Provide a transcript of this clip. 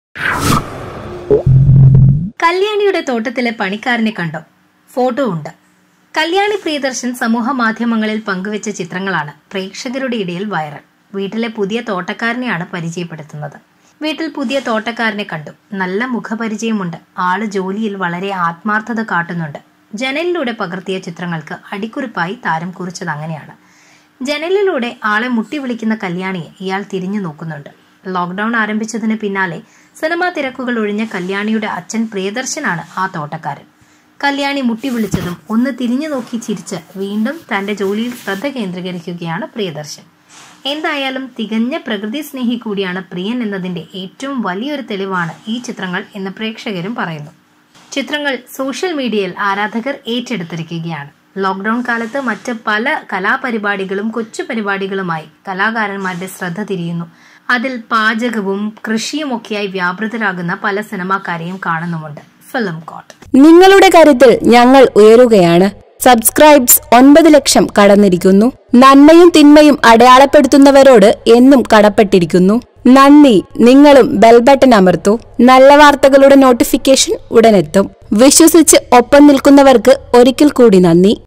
കല്യാണിയുടെ തോട്ടത്തിലെ പണിക്കാരനെ കണ്ടോ ഫോട്ടോ ഉണ്ട് കല്യാണി പ്രിയദർശൻ സമൂഹ മാധ്യമങ്ങളിൽ പങ്കുവച്ച ചിത്രങ്ങളാണ് പ്രേക്ഷകരുടെ ഇടയിൽ വൈറൽ വീട്ടിലെ പുതിയ തോട്ടക്കാരനെയാണ് പരിചയപ്പെടുത്തുന്നത് വീട്ടിൽ പുതിയ തോട്ടക്കാരനെ കണ്ടു നല്ല മുഖപരിചയമുണ്ട് ആള് ജോലിയിൽ വളരെ ആത്മാർത്ഥത കാട്ടുന്നുണ്ട് ജനലിലൂടെ പകർത്തിയ ചിത്രങ്ങൾക്ക് അടിക്കുറിപ്പായി താരം കുറിച്ചത് അങ്ങനെയാണ് ജനലിലൂടെ ആളെ മുട്ടി വിളിക്കുന്ന കല്യാണിയെ ഇയാൾ തിരിഞ്ഞു നോക്കുന്നുണ്ട് ലോക്ക്ഡൌൺ ആരംഭിച്ചതിന് പിന്നാലെ സിനിമാ തിരക്കുകൾ ഒഴിഞ്ഞ കല്യാണിയുടെ അച്ഛൻ പ്രിയദർശനാണ് ആ തോട്ടക്കാരൻ കല്യാണി മുട്ടി വിളിച്ചതും ഒന്ന് തിരിഞ്ഞു നോക്കി ചിരിച്ച് വീണ്ടും തന്റെ ജോലിയിൽ ശ്രദ്ധ കേന്ദ്രീകരിക്കുകയാണ് പ്രിയദർശൻ എന്തായാലും തികഞ്ഞ പ്രകൃതി സ്നേഹി കൂടിയാണ് പ്രിയൻ എന്നതിന്റെ ഏറ്റവും വലിയൊരു തെളിവാണ് ഈ ചിത്രങ്ങൾ എന്ന് പ്രേക്ഷകരും പറയുന്നു ചിത്രങ്ങൾ സോഷ്യൽ മീഡിയയിൽ ആരാധകർ ഏറ്റെടുത്തിരിക്കുകയാണ് ലോക്ക്ഡൌൺ കാലത്ത് മറ്റ് പല കലാപരിപാടികളും കൊച്ചു പരിപാടികളുമായി കലാകാരന്മാരുടെ ശ്രദ്ധ തിരിയുന്നു അതിൽ പാചകവും കൃഷിയുമൊക്കെയായി വ്യാപൃതരാകുന്ന പല സിനിമാക്കാരെയും കാണുന്നുമുണ്ട് ഫിലിം കോട്ട് നിങ്ങളുടെ കരുത്തിൽ ഞങ്ങൾ ഉയരുകയാണ് സബ്സ്ക്രൈബ്സ് ഒൻപത് ലക്ഷം കടന്നിരിക്കുന്നു നന്മയും തിന്മയും അടയാളപ്പെടുത്തുന്നവരോട് എന്നും കടപ്പെട്ടിരിക്കുന്നു നന്ദി നിങ്ങളും ബെൽ ബട്ടൺ അമർത്തൂ നല്ല വാർത്തകളുടെ നോട്ടിഫിക്കേഷൻ ഉടനെത്തും വിശ്വസിച്ച് ഒപ്പം നിൽക്കുന്നവർക്ക് ഒരിക്കൽ കൂടി നന്ദി